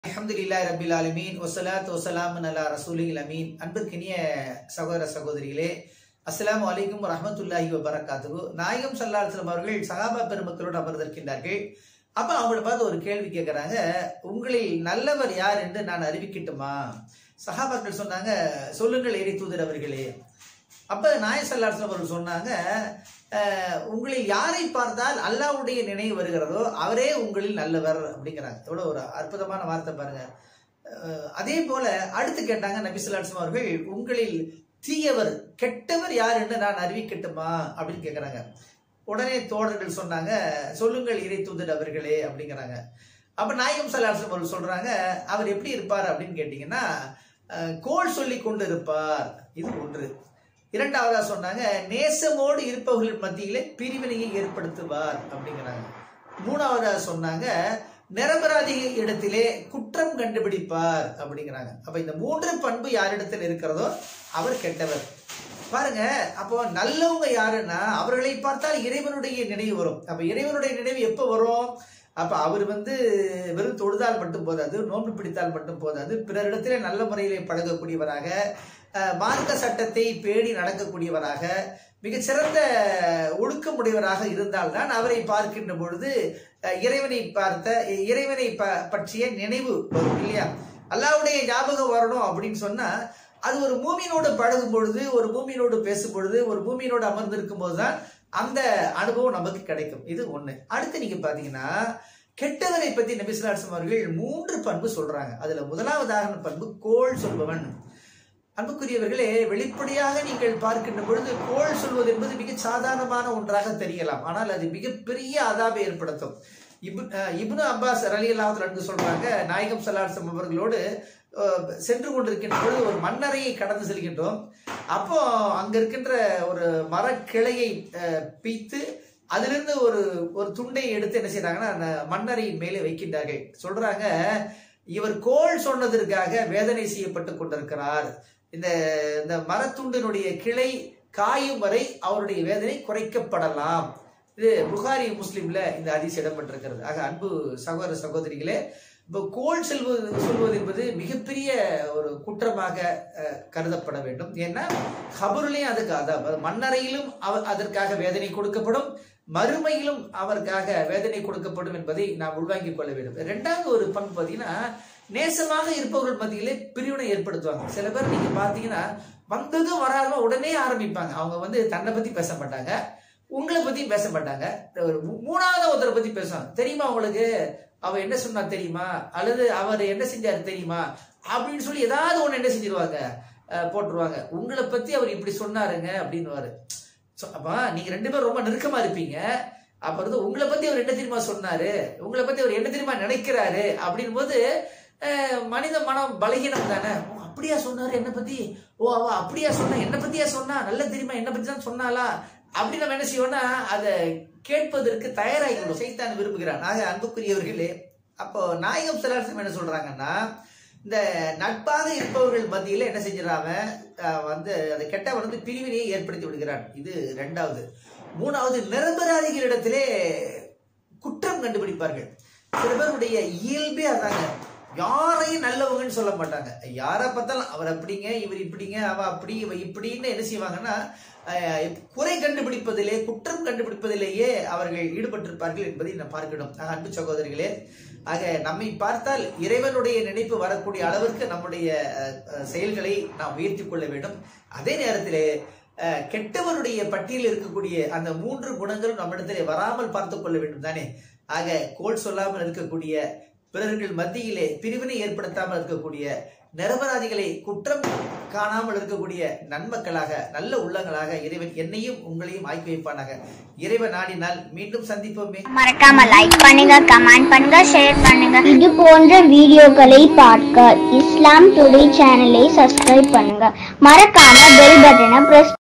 அல்ஹம்துலில்லாஹி ரபில் ஆலமீன் வசலாத் வசலாம் அலா ரசூலில் அமீன் அன்பிற்கினிய சகோதர சகோதரிகளே அஸ்ஸலாமு அலைக்கும் வரஹ்மத்துல்லாஹி வபரகாத்துஹு நாயகம் ஸல்லல்லாஹு அவர்கள் சகாபா பெருமக்களோடு அமர்ந்திருக்கின்றார்கள் அப்ப அவங்கள பார்த்து ஒரு கேள்வி கேட்கறாங்க உங்களில் நல்லவர் யார் என்று நான் அறிவிக்கட்டுமா சகாபாக்கள் சொன்னாங்க சொல்லுங்கள் இறை தூதர் அவர்களே அப்ப நாய சல்லாஸ்லம் அவர்கள் சொன்னாங்க அஹ், உங்களில் யாரை பார்த்தால் அல்லாஹ்வுடைய நினைவு வருகிறதோ அவரே உங்களில் நல்லவர் அப்படிங்கிறாங்க எவ்வளவு ஒரு அற்புதமான வார்த்தை பாருங்க அஹ், அதே போல அடுத்து கேட்டாங்க நபி சொல்லாஸ்லம் அவர்கள் உங்களில் தீயவர் கெட்டவர் யார் என்று நான் அறிவிக்கட்டுமா அப்படின்னு கேட்கறாங்க உடனே தோழர்கள் சொன்னாங்க சொல்லுங்கள் இறை தூதர் அவர்களே அப்படிங்கிறாங்க அப்ப நாயகம் சல்லாஸ்லம் அவர்கள் சொல்றாங்க அவர் எப்படி இருப்பார் அப்படின்னு கேட்டீங்கன்னா அஹ், கோள் சொல்லி கொண்டு இருப்பார் இது ஒன்று இரண்டாவதா சொன்னாங்க நேசமோடு இருப்பவர்கள் மத்தியிலே பிரிவினையை ஏற்படுத்துவார் அப்படிங்கிறாங்க மூணாவதா சொன்னாங்க நிரபராதி இடத்திலே குற்றம் கண்டுபிடிப்பார் அப்படிங்கிறாங்க அப்ப இந்த மூன்று பண்பு யாரிடத்தில் இருக்கிறதோ அவர் கெட்டவர் பாருங்க அப்போ நல்லவங்க யாருன்னா அவர்களை பார்த்தால் இறைவனுடைய நினைவு வரும் அப்ப இறைவனுடைய நினைவு எப்போ வரும் அப்ப அவர் வந்து வெறும் தொழுதால் மட்டும் போதாது நோன்பு பிடித்தால் மட்டும் போதாது பிறரிடத்திலே நல்ல முறையிலே பழகக்கூடியவராக அஹ், மார்க்க சட்டத்தை பேணி நடக்கக்கூடியவராக மிகச்சிறந்த ஒழுக்கமுடையவராக இருந்தால்தான் அவரை பார்க்கின்ற பொழுது அஹ், இறைவனை பார்த்த இறைவனை ப- பற்றிய நினைவு வரும் இல்லையா அல்லாவுடைய ஞாபகம் வரணும் அப்படின்னு சொன்னா அது ஒரு மூமியினோடு பழகும் பொழுது ஒரு மூமியினோடு பேசும் பொழுது ஒரு மூமியினோடு அமர்ந்திருக்கும் போதுதான் அந்த அனுபவம் நமக்கு கிடைக்கும் இது ஒண்ணு அடுத்து நீங்க பாத்தீங்கன்னா கெட்டவரை பத்தி நபிசுலாசம் அவர்கள் மூன்று பண்பு சொல்றாங்க அதுல முதலாவதாக பண்பு கோள் சொல்பவன் அன்புக்குரியவர்களே வெளிப்படையாக நீங்கள் பார்க்கின்ற பொழுது கோள் சொல்வது என்பது மிக சாதாரணமான ஒன்றாக தெரியலாம் ஆனால் அது மிகப்பெரிய அதாபை ஏற்படுத்தும் இபு அஹ் இப்னு அப்பாஸ் அலி அல்லாஹ் அன்பு சொல்றாங்க நாயகம் சல்லாசம் அவர்களோடு அஹ், சென்று கொண்டிருக்கின்ற பொழுது ஒரு மண்ணறையை கடந்து செல்கின்றோம் அப்போ அங்க இருக்கின்ற ஒரு மரக்கிளையை அஹ், பீத்து அதிலிருந்து ஒரு ஒரு துண்டை எடுத்து என்ன செய்றாங்கன்னா அந்த மண்ணறையின் மேலே வைக்கின்றார்கள் சொல்றாங்க இவர் கோள் சொன்னதற்காக வேதனை செய்யப்பட்டு கொண்டிருக்கிறார் இந்த இந்த மரத்துண்டினுடைய கிளை காயும் வரை அவருடைய வேதனை குறைக்கப்படலாம் இது புகாரி முஸ்லிம்ல இந்த அதிசயம் இடம்பெற்றிருக்கிறது ஆக அன்பு சகோதர சகோதரிகளே இப்போ கோல் செல்வது சொல்வது என்பது மிகப்பெரிய ஒரு குற்றமாக அஹ், கருதப்பட வேண்டும் ஏன்னா கபருலையும் அதுக்கு அதாவது மண்ணறையிலும் அவ- அதற்காக வேதனை கொடுக்கப்படும் மறுமையிலும் அவருக்காக வேதனை கொடுக்கப்படும் என்பதை நாம் உள்வாங்கிக் கொள்ள வேண்டும் இரண்டாவது ஒரு பண்பு பார்த்தீங்கன்னா நேசமாக இருப்பவர்கள் மத்தியிலே பிரிவினை ஏற்படுத்துவாங்க சில பேர் நீங்க பாத்தீங்கன்னா வந்ததும் வராதோ உடனே ஆரம்பிப்பாங்க அவங்க வந்து தன்னை பத்தி பேச மாட்டாங்க உங்களை பத்தியும் பேச மாட்டாங்க ஒரு மூ- மூணாவது ஒருத்தரை பத்தி பேசுவாங்க தெரியுமா உங்களுக்கு அவ என்ன சொன்னா தெரியுமா அல்லது அவர் என்ன செஞ்சாரு தெரியுமா அப்படின்னு சொல்லி ஏதாவது ஒண்ணு என்ன செஞ்சிருவாங்க அஹ், போட்டுருவாங்க உங்களை பத்தி அவர் இப்படி சொன்னாருங்க அப்படின்னுவாரு So, அப்ப நீங்க ரெண்டு பேரும் ரொம்ப நெருக்கமா இருப்பீங்க அப்ப வந்து உங்களை பத்தி அவர் என்ன தெரியுமா சொன்னாரு உங்களை பத்தி அவர் என்ன தெரியுமா நினைக்கிறாரு அப்படின் போது அஹ், மனித மனம் பலகீனம் தானே ஓ, அப்படியா சொன்னாரு என்ன பத்தி ஓ அவ அப்படியா சொன்னா என்ன பத்தியா சொன்னா நல்ல தெரியுமா என்ன பத்தி தான் சொன்னாலா அப்படி நம்ம என்ன செய்வோம்னா அதை கேட்பதற்கு தயாராகி சைத்தான் விரும்புகிறான் ஆக அன்புக்குரியவர்களே அப்போ நாயகம் சிலாசம் என்ன சொல்றாங்கன்னா இந்த நட்பாக இருப்பவர்கள் மத்தியில என்ன செஞ்சிடறாம அஹ், வந்து அந்த கெட்டவன் வந்து பிரிவினையை ஏற்படுத்தி விடுகிறான் இது ரெண்டாவது மூணாவது நிரபராதிகளிடத்திலே குற்றம் கண்டுபிடிப்பார்கள் சில பேருடைய இயல்பே அதாங்க யாரையும் நல்லவங்கன்னு சொல்ல மாட்டாங்க யாரை பார்த்தாலும் அவர் அப்படிங்க இவர் இப்படிங்க அவ அப்படி இவ இப்படின்னு என்ன செய்வாங்கன்னா அஹ், குறை கண்டுபிடிப்பதிலே குற்றம் கண்டுபிடிப்பதிலேயே அவர்கள் ஈடுபட்டிருப்பார்கள் என்பதை நாம் பார்க்கணும் ஆக, அன்பு சகோதரிகளே ஆக நம்மை பார்த்தால் இறைவனுடைய நினைப்பு வரக்கூடிய அளவிற்கு நம்முடைய அஹ், அஹ், செயல்களை நாம் உயர்த்தி கொள்ள வேண்டும் அதே நேரத்திலே அஹ், கெட்டவருடைய பட்டியலில் இருக்கக்கூடிய அந்த மூன்று குணங்களும் நம்மிடத்திலே வராமல் பார்த்து கொள்ள வேண்டும் தானே ஆக கோல் சொல்லாமல் இருக்கக்கூடிய பிறர்கள் மத்தியிலே பிரிவினை ஏற்படுத்தாமல் இருக்கக்கூடிய நிரபராதிகளை குற்றம் காணாமல் இருக்கக்கூடிய நன்மக்களாக நல்ல உள்ளங்களாக இறைவன் என்னையும் உங்களையும் ஆக்கி வைப்பானாக இறைவன் நாடினால் மீண்டும் சந்திப்போமே மறக்காம லைக் பண்ணுங்க கமெண்ட் பண்ணுங்க ஷேர் பண்ணுங்க இது போன்ற வீடியோக்களை பார்க்க இஸ்லாம் டுடே சேனலை சப்ஸ்கிரைப் பண்ணுங்க மறக்காம பெல் பட்டனை பிரஸ்